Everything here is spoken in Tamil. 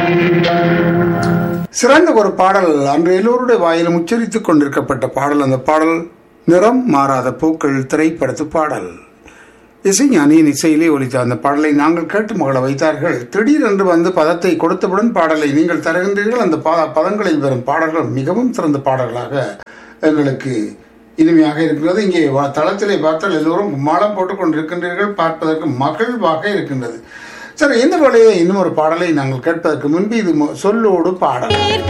சிறந்த ஒரு பாடல் அன்று எல்லோருடைய வாயிலும் உச்சரித்துக் கொண்டிருக்கப்பட்ட பாடல் அந்த பாடல் நிறம் மாறாத பூக்கள் திரைப்படத்து பாடல் இசைஞானியின் இசையிலே ஒலித்த அந்த பாடலை நாங்கள் கேட்டு மகள வைத்தார்கள் திடீரென்று வந்து பதத்தை கொடுத்தவுடன் பாடலை நீங்கள் தருகின்றீர்கள் அந்த பா பதங்களில் வரும் பாடல்கள் மிகவும் சிறந்த பாடல்களாக எங்களுக்கு இனிமையாக இருக்கிறது இங்கே வ- தளத்திலே பார்த்தால் எல்லோரும் மாலம் போட்டுக் கொண்டிருக்கின்றீர்கள் பார்ப்பதற்கு மகிழ்வாக இருக்கின்றது சரி இந்த வேளையை இன்னும் ஒரு பாடலை நாங்கள் கேட்பதற்கு முன்பு இது மு- சொல்லோடு பாடல்